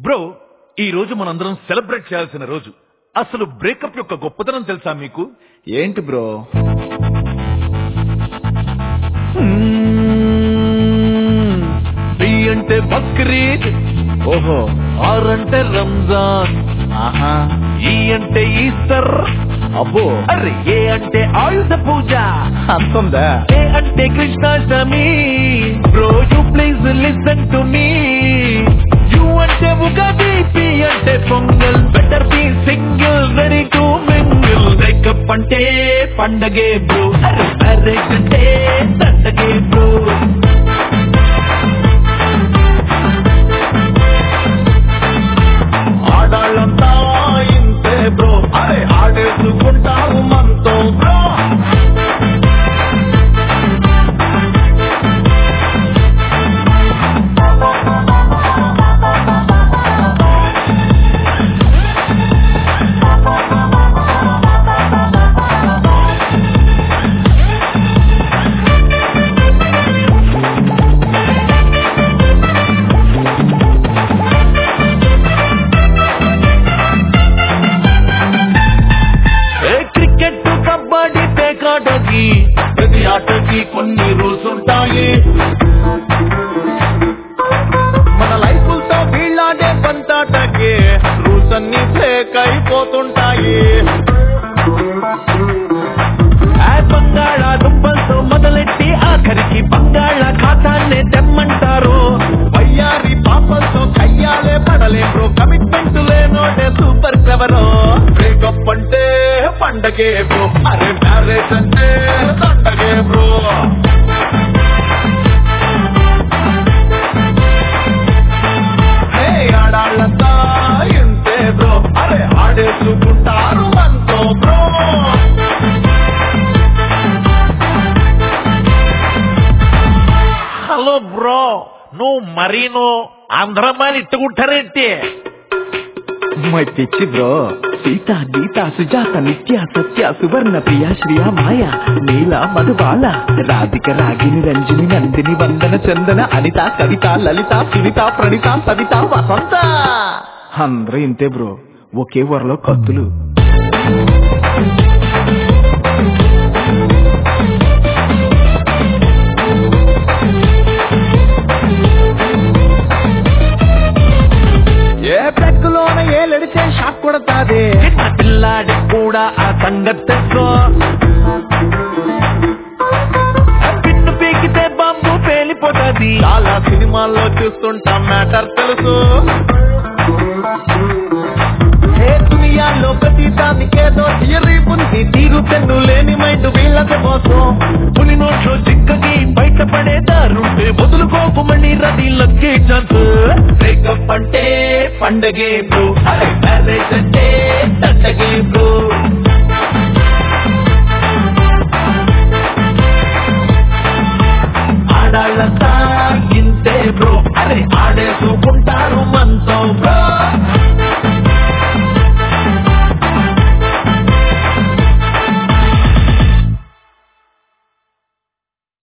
bro ఈ రోజు మనందరం సెలబ్రేట్ చేయాల్సిన రోజు అసలు బ్రేకప్ యొక్క గొప్పతనం తెలుసా మీకు ఏంటి బ్రో బి అంటే బక్రీద్ ఓహో ఆర్ అంటే రంజాన్ ఆహా ఈ అంటే ఈస్టర్ అబ్బో అరే ఏ అంటే ఆయుధ పూజ అంతుందా ఏ అంటే Krishnashtami bro you please listen to me U అంటే ఉగాది పి అంటే Pongal better be single ready to mingle breakup అంటే పండగే బ్రో మ్యారేజ్ అంటే దండగే బ్రో ఆడాళ్ళంతా ఇంతే బ్రో అరే ఆడేసుకుంటారు మనతో బ్రో ఏ క్రికెట్ కబడ్డీ పేకాటకి ప్రతి ఆటకి కొన్ని రూల్స్ ఉంటాయి మన లైఫ్లతో వీళ్ళాడే పంతాటకి రూల్స్ అన్ని బ్రేక్ అయిపోతుంటాయి ఆ బంగాళ దుంపలతో మొదలెట్టి ఆఖరికి బంగాళ ఖాతాన్నే తెమ్మంటారు వయ్యారి పాపలతో కయ్యాలే పడలే బ్రో కమిట్మెంట్ లేనోడే సూపర్ క్లవరో బ్రేకప్ అంటే పండగే బ్రో అరే మ్యారేజ్ అంటే దండగే బ్రో ఏ ఆడాళ్ళంతా ఇంతే బ్రో అరే ఆడేసుకుంటారు మనతో బ్రో హలో బ్రో నువ్వు మరీను ఆంధ్రమాని ఇట్టుకుంటారేంటి మై పిచ్చి బ్రో సీత గీత సుజాత నిత్య సత్య సువర్ణ ప్రియ శ్రియ మాయ నీల మధుబాల రాధిక రాగిని రంజిని నందిని వందన చందన అనిత కవిత లలిత సునీత ప్రణిత సవిత వసంత అందరూ ఇంతే బ్రో ఒకే వరలో కత్తులు ఏ పెగ్గులోన ఏలెడితే షాక్ కొడతాది చిన్న పిల్లాడి కూడా ఆ సంగతి తెలుసు పిన్ను పీకితే బాంబు పేలిపోతుంది చాలా సినిమాల్లో చూస్తుంటాం మ్యాటర్ తెలుసు ఏ దునియాలో ప్రతి దానికేదో థియరీ ఉంది తీరు తెన్ను లేని మైండ్ వీళ్ళకి మోసం పులి నోట్లో చిక్కకి బయటపడే దారుంటే వదులుకోకు మళ్ళీ రది లక్కే ఛాన్స్ బ్రేకప్ అంటే పండగే బ్రో అరే మ్యారేజ్ అంటే దండగే బ్రో